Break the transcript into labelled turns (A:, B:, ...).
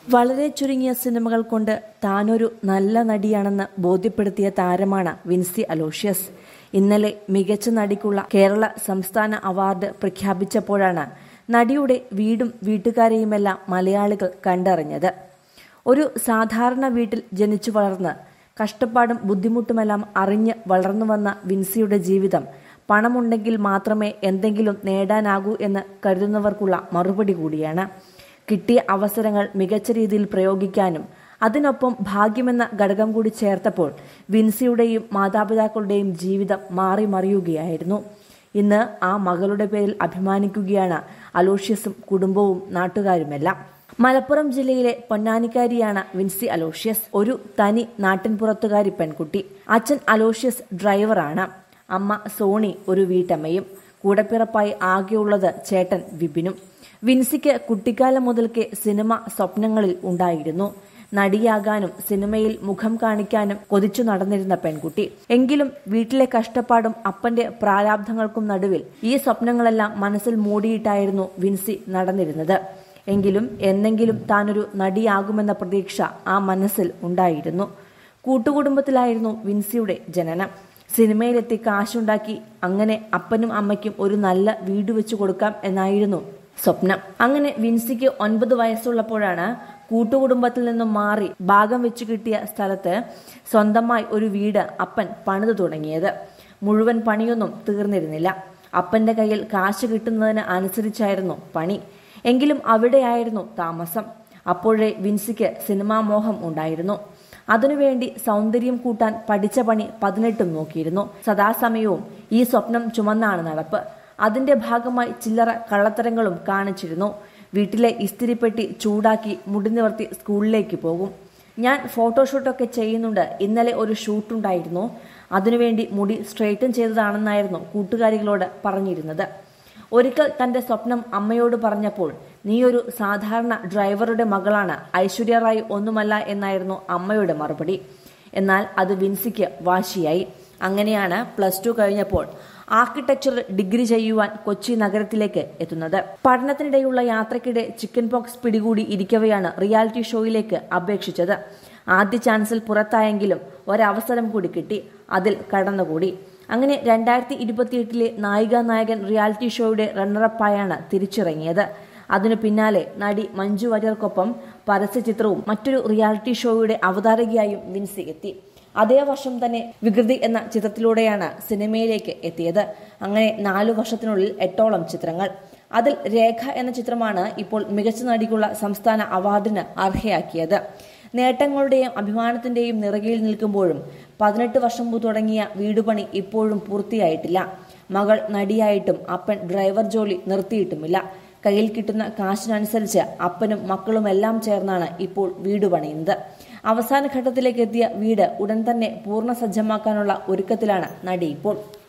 A: വളരെ ചുരുങ്ങിയ സിനിമകൾ കൊണ്ട് താനൊരു നല്ല നടിയാണെന്ന് ബോധ്യപ്പെടുത്തിയ താരമാണ് വിൻസി അലോഷ്യസ് ഇന്നലെ മികച്ച നടിക്കുള്ള കേരള സംസ്ഥാന അവാർഡ് പ്രഖ്യാപിച്ചപ്പോഴാണ് നടിയുടെ വീടും വീട്ടുകാരെയുമെല്ലാം മലയാളികൾ കണ്ടറിഞ്ഞത് ഒരു സാധാരണ വീട്ടിൽ ജനിച്ചു വളർന്ന് കഷ്ടപ്പാടും ബുദ്ധിമുട്ടുമെല്ലാം അറിഞ്ഞ് വളർന്നു വന്ന വിൻസിയുടെ ജീവിതം പണമുണ്ടെങ്കിൽ മാത്രമേ എന്തെങ്കിലും നേടാനാകൂ എന്ന് കരുതുന്നവർക്കുള്ള മറുപടി കൂടിയാണ് കിട്ടിയ അവസരങ്ങൾ മികച്ച രീതിയിൽ പ്രയോഗിക്കാനും അതിനൊപ്പം ഭാഗ്യമെന്ന ഘടകം കൂടി ചേർത്തപ്പോൾ വിൻസിയുടെയും മാതാപിതാക്കളുടെയും ജീവിതം മാറി മറിയുകയായിരുന്നു ഇന്ന് ആ മകളുടെ പേരിൽ അഭിമാനിക്കുകയാണ് അലോഷ്യസും കുടുംബവും നാട്ടുകാരുമെല്ലാം മലപ്പുറം ജില്ലയിലെ പൊന്നാനിക്കാരിയാണ് വിൻസി അലോഷ്യസ് ഒരു തനി നാട്ടിൻപുറത്തുകാരി പെൺകുട്ടി അച്ഛൻ അലോഷ്യസ് ഡ്രൈവറാണ് അമ്മ സോണി ഒരു വീട്ടമ്മയും കൂടപ്പിറപ്പായി ആകെയുള്ളത് ചേട്ടൻ വിപിനും വിൻസിക്ക് കുട്ടിക്കാലം മുതൽക്കേ സിനിമ സ്വപ്നങ്ങളിൽ ഉണ്ടായിരുന്നു നടിയാകാനും സിനിമയിൽ മുഖം കാണിക്കാനും കൊതിച്ചു നടന്നിരുന്ന പെൺകുട്ടി എങ്കിലും വീട്ടിലെ കഷ്ടപ്പാടും അപ്പന്റെ പ്രാരാബ്ധങ്ങൾക്കും നടുവിൽ ഈ സ്വപ്നങ്ങളെല്ലാം മനസ്സിൽ മൂടിയിട്ടായിരുന്നു വിൻസി നടന്നിരുന്നത് എങ്കിലും എന്നെങ്കിലും താനൊരു നടിയാകുമെന്ന പ്രതീക്ഷ ആ മനസ്സിൽ ഉണ്ടായിരുന്നു കൂട്ടുകുടുംബത്തിലായിരുന്നു വിൻസിയുടെ ജനനം സിനിമയിലെത്തി കാശുണ്ടാക്കി അങ്ങനെ അപ്പനും അമ്മയ്ക്കും ഒരു നല്ല വീട് വെച്ചു കൊടുക്കാം എന്നായിരുന്നു സ്വപ്നം അങ്ങനെ വിൻസിക്ക് ഒൻപത് വയസ്സുള്ളപ്പോഴാണ് കൂട്ടുകുടുംബത്തിൽ നിന്നും മാറി ഭാഗം വെച്ചു കിട്ടിയ സ്ഥലത്ത് സ്വന്തമായി ഒരു വീട് അപ്പൻ പണിതു തുടങ്ങിയത് മുഴുവൻ പണിയൊന്നും തീർന്നിരുന്നില്ല അപ്പന്റെ കയ്യിൽ കാശ് കിട്ടുന്നതിന് അനുസരിച്ചായിരുന്നു പണി എങ്കിലും അവിടെയായിരുന്നു താമസം അപ്പോഴേ വിൻസിക്ക് സിനിമാ മോഹം ഉണ്ടായിരുന്നു അതിനുവേണ്ടി സൗന്ദര്യം കൂട്ടാൻ പഠിച്ച പണി പതിനെട്ടും നോക്കിയിരുന്നു സദാസമയവും ഈ സ്വപ്നം ചുമന്നാണ് നടപ്പ് അതിന്റെ ഭാഗമായി ചില്ലറ കള്ളത്തരങ്ങളും കാണിച്ചിരുന്നു വീട്ടിലെ ഇസ്തിരിപ്പെട്ടി ചൂടാക്കി മുടി നിവർത്തി സ്കൂളിലേക്ക് പോകും ഞാൻ ഫോട്ടോഷൂട്ടൊക്കെ ചെയ്യുന്നുണ്ട് ഇന്നലെ ഒരു ഷൂട്ടുണ്ടായിരുന്നു അതിനുവേണ്ടി മുടി സ്ട്രെയിറ്റൻ ചെയ്തതാണെന്നായിരുന്നു കൂട്ടുകാരികളോട് പറഞ്ഞിരുന്നത് ഒരിക്കൽ തന്റെ സ്വപ്നം അമ്മയോട് പറഞ്ഞപ്പോൾ നീ ഒരു സാധാരണ ഡ്രൈവറുടെ മകളാണ് ഐശ്വര്യ റായ് ഒന്നുമല്ല എന്നായിരുന്നു അമ്മയുടെ മറുപടി എന്നാൽ അത് വിൻസിക്ക് വാശിയായി അങ്ങനെയാണ് പ്ലസ് ടു കഴിഞ്ഞപ്പോൾ ആർക്കിടെക്ചർ ഡിഗ്രി ചെയ്യുവാൻ കൊച്ചി നഗരത്തിലേക്ക് എത്തുന്നത് പഠനത്തിനിടെയുള്ള യാത്രക്കിടെ ചിക്കൻ പോക്സ് പിടികൂടി ഇരിക്കവെയാണ് റിയാലിറ്റി ഷോയിലേക്ക് അപേക്ഷിച്ചത് ആദ്യ ചാൻസിൽ പുറത്തായെങ്കിലും ഒരവസരം കൂടി കിട്ടി അതിൽ കടന്നുകൂടി അങ്ങനെ രണ്ടായിരത്തി ഇരുപത്തിയെട്ടിലെ നായിക നായകൻ റിയാലിറ്റി ഷോയുടെ റണ്ണറപ്പായാണ് തിരിച്ചിറങ്ങിയത് അതിനു പിന്നാലെ നടി മഞ്ജു വാര്യർക്കൊപ്പം പരസ്യചിത്രവും മറ്റൊരു റിയാലിറ്റി ഷോയുടെ അവതാരകയായും വിൻസി എത്തി അതേ വർഷം തന്നെ വികൃതി എന്ന ചിത്രത്തിലൂടെയാണ് സിനിമയിലേക്ക് എത്തിയത് അങ്ങനെ നാലു വർഷത്തിനുള്ളിൽ എട്ടോളം ചിത്രങ്ങൾ അതിൽ രേഖ എന്ന ചിത്രമാണ് ഇപ്പോൾ മികച്ച നടിക്കുള്ള സംസ്ഥാന അവാർഡിന് അർഹയാക്കിയത് നേട്ടങ്ങളുടെയും അഭിമാനത്തിന്റെയും നിറകയിൽ നിൽക്കുമ്പോഴും പതിനെട്ട് വർഷം മുമ്പ് തുടങ്ങിയ വീടുപണി ഇപ്പോഴും പൂർത്തിയായിട്ടില്ല മകൾ നടിയായിട്ടും അപ്പൻ ഡ്രൈവർ ജോലി നിർത്തിയിട്ടുമില്ല കയ്യിൽ കിട്ടുന്ന കാശിനനുസരിച്ച് അപ്പനും മക്കളും എല്ലാം ചേർന്നാണ് ഇപ്പോൾ വീട് പണിയുന്നത് അവസാന ഘട്ടത്തിലേക്ക് എത്തിയ വീട് ഉടൻ തന്നെ പൂർണ്ണ സജ്ജമാക്കാനുള്ള ഒരുക്കത്തിലാണ് നടി ഇപ്പോൾ